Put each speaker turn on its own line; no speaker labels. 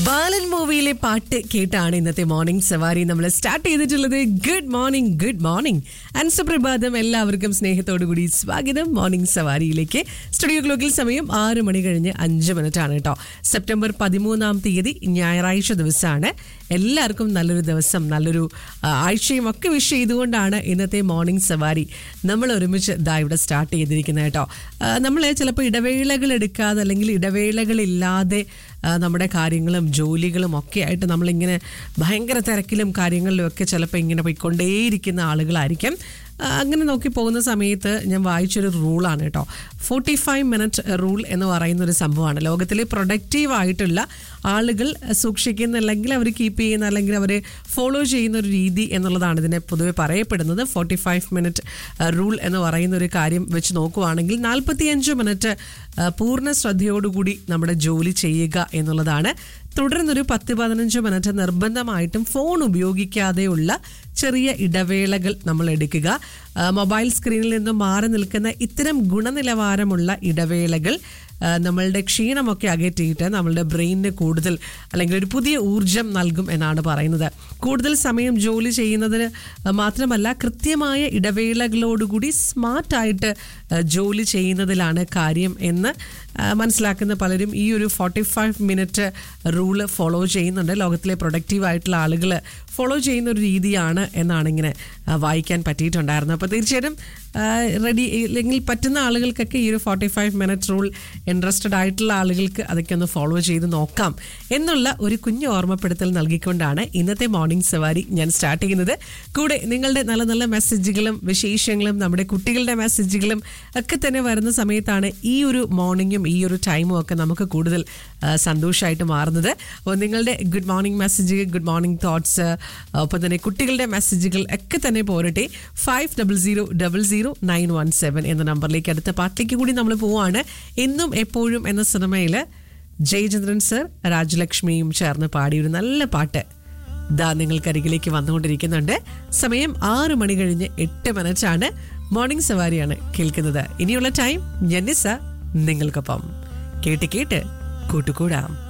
ബാലൻ മൂവിയിലെ പാട്ട് കേട്ടാണ് ഇന്നത്തെ മോർണിംഗ് സവാരി നമ്മൾ സ്റ്റാർട്ട് ചെയ്തിട്ടുള്ളത് good morning good morning and സുപ്രഭാതം എല്ലാവർക്കും സ്നേഹത്തോടു കൂടി സ്വാഗതം മോർണിംഗ് സവാരിയിലേക്ക് സ്റ്റുഡിയോ ഗ്ലോക്കിൽ സമയം ആറ് മണി കഴിഞ്ഞ് അഞ്ച് മിനിറ്റ് ആണ് കേട്ടോ സെപ്റ്റംബർ പതിമൂന്നാം തീയതി ഞായറാഴ്ച ദിവസമാണ് എല്ലാവർക്കും നല്ലൊരു ദിവസം നല്ലൊരു ആ, ആഴ്ചയും ഒക്കെ വിഷ് ചെയ്തുകൊണ്ടാണ് ഇന്നത്തെ മോർണിംഗ് സവാരി നമ്മൾ ഒരുമിച്ച് ദാ ഇവിടെ സ്റ്റാർട്ട് ചെയ്തിരിക്കുന്നത് കേട്ടോ നമ്മൾ ചിലപ്പോൾ ഇടവേളകൾ എടുക്കാതെ അല്ലെങ്കിൽ ഇടവേളകളില്ലാതെ ആ, നമ്മുടെ കാര്യങ്ങളും ജോലികളും ഒക്കെ ആയിട്ട് നമ്മളിങ്ങനെ ഭയങ്കര തിരക്കിലും കാര്യങ്ങളിലും ഒക്കെ ചിലപ്പോൾ ഇങ്ങനെ പോയിക്കൊണ്ടേയിരിക്കുന്ന ആളുകളായിരിക്കും ആ, അങ്ങനെ നോക്കി പോകുന്ന സമയത്ത് ഞാൻ വായിച്ചൊരു റൂളാണ് കേട്ടോ ഫോർട്ടി ഫൈവ് മിനിറ്റ് റൂൾ എന്ന് പറയുന്ന ഒരു സംഭവമാണ് ലോകത്തിലെ പ്രൊഡക്റ്റീവ് ആയിട്ടുള്ള ആളുകൾ സൂക്ഷിക്കുന്ന അല്ലെങ്കിൽ അവർ കീപ്പ് ചെയ്യുന്ന അല്ലെങ്കിൽ അവർ ഫോളോ ചെയ്യുന്ന ഒരു രീതി എന്നുള്ളതാണ് ഇതിനെ പൊതുവെ പറയപ്പെടുന്നത് ഫോർട്ടി ഫൈവ് മിനിറ്റ് റൂൾ എന്ന് പറയുന്ന ഒരു കാര്യം വെച്ച് നോക്കുവാണെങ്കിൽ നാൽപ്പത്തിയഞ്ച് മിനിറ്റ് പൂർണ്ണ ശ്രദ്ധയോടുകൂടി നമ്മുടെ ജോലി ചെയ്യുക എന്നുള്ളതാണ് തുടർന്നൊരു പത്ത് പതിനഞ്ച് മിനിറ്റ് നിർബന്ധമായിട്ടും ഫോൺ ഉപയോഗിക്കാതെയുള്ള ചെറിയ ഇടവേളകൾ നമ്മൾ എടുക്കുക ആ, മൊബൈൽ സ്ക്രീനിൽ നിന്നും മാറി നിൽക്കുന്ന ഇത്തരം ഗുണനിലവാരമുള്ള ഇടവേളകൾ ആ, നമ്മളുടെ ക്ഷീണമൊക്കെ അകറ്റിയിട്ട് നമ്മളുടെ ബ്രെയിനിന് കൂടുതൽ അല്ലെങ്കിൽ ഒരു പുതിയ ഊർജം നൽകും എന്നാണ് പറയുന്നത് കൂടുതൽ സമയം ജോലി ചെയ്യുന്നതിന് മാത്രമല്ല കൃത്യമായ ഇടവേളകളോടുകൂടി സ്മാർട്ടായിട്ട് ജോലി ചെയ്യുന്നതിലാണ് കാര്യം എന്ന് ആ, മനസ്സിലാക്കുന്ന പലരും ഈ ഒരു forty five minute rule follow ചെയ്യുന്നുണ്ട് ലോകത്തിലെ പ്രൊഡക്റ്റീവ് ആയിട്ടുള്ള ആളുകൾ ഫോളോ ചെയ്യുന്ന ഒരു രീതിയാണ് എന്നാണ് ഇങ്ങനെ ആ, വായിക്കാൻ പറ്റിയിട്ടുണ്ടായിരുന്നത് അപ്പോൾ തീർച്ചയായിട്ടും റെഡി അല്ലെങ്കിൽ പറ്റുന്ന ആളുകൾക്കൊക്കെ ഈ ഒരു forty five minute rule interested ആയിട്ടുള്ള ആളുകൾക്ക് അതൊക്കെ ഒന്ന് ഫോളോ ചെയ്ത് നോക്കാം എന്നുള്ള ഒരു കുഞ്ഞു ഓർമ്മപ്പെടുത്തൽ നൽകിക്കൊണ്ടാണ് ഇന്നത്തെ മോർണിംഗ് സവാരി ഞാൻ സ്റ്റാർട്ട് ചെയ്യുന്നത് കൂടെ നിങ്ങളുടെ നല്ല നല്ല മെസ്സേജുകളും വിശേഷങ്ങളും നമ്മുടെ കുട്ടികളുടെ മെസ്സേജുകളും ഒക്കെ തന്നെ വരുന്ന സമയത്താണ് ഈ ഒരു മോർണിംഗും ഈ ഒരു ടൈമും ഒക്കെ നമുക്ക് കൂടുതൽ ആ, സന്തോഷമായിട്ട് മാറുന്നത് അപ്പോൾ നിങ്ങളുടെ good morning message good morning thoughts ഒപ്പം തന്നെ കുട്ടികളുടെ മെസ്സേജുകൾ ഒക്കെ തന്നെ പോരട്ടെ five double zero double zero nine one seven എന്ന നമ്പറിലേക്ക് അടുത്ത പാട്ടിലേക്ക് കൂടി നമ്മൾ പോവാണ് എന്നും എപ്പോഴും എന്ന സിനിമയിൽ ജയചന്ദ്രൻ സർ രാജലക്ഷ്മിയും ചേർന്ന് പാടിയ ഒരു നല്ല പാട്ട് ദാ നിങ്ങൾക്കരികിലേക്ക് വന്നുകൊണ്ടിരിക്കുന്നുണ്ട് സമയം ആറ് മണി കഴിഞ്ഞ് എട്ട് മിനിറ്റ് ആണ് മോർണിംഗ് സവാരിയാണ് കേൾക്കുന്നത് ഇനിയുള്ള ടൈം ജന്നിസ നിങ്ങൾക്കൊപ്പം കേട്ട് കേട്ട് കൂട്ടുകൂടാം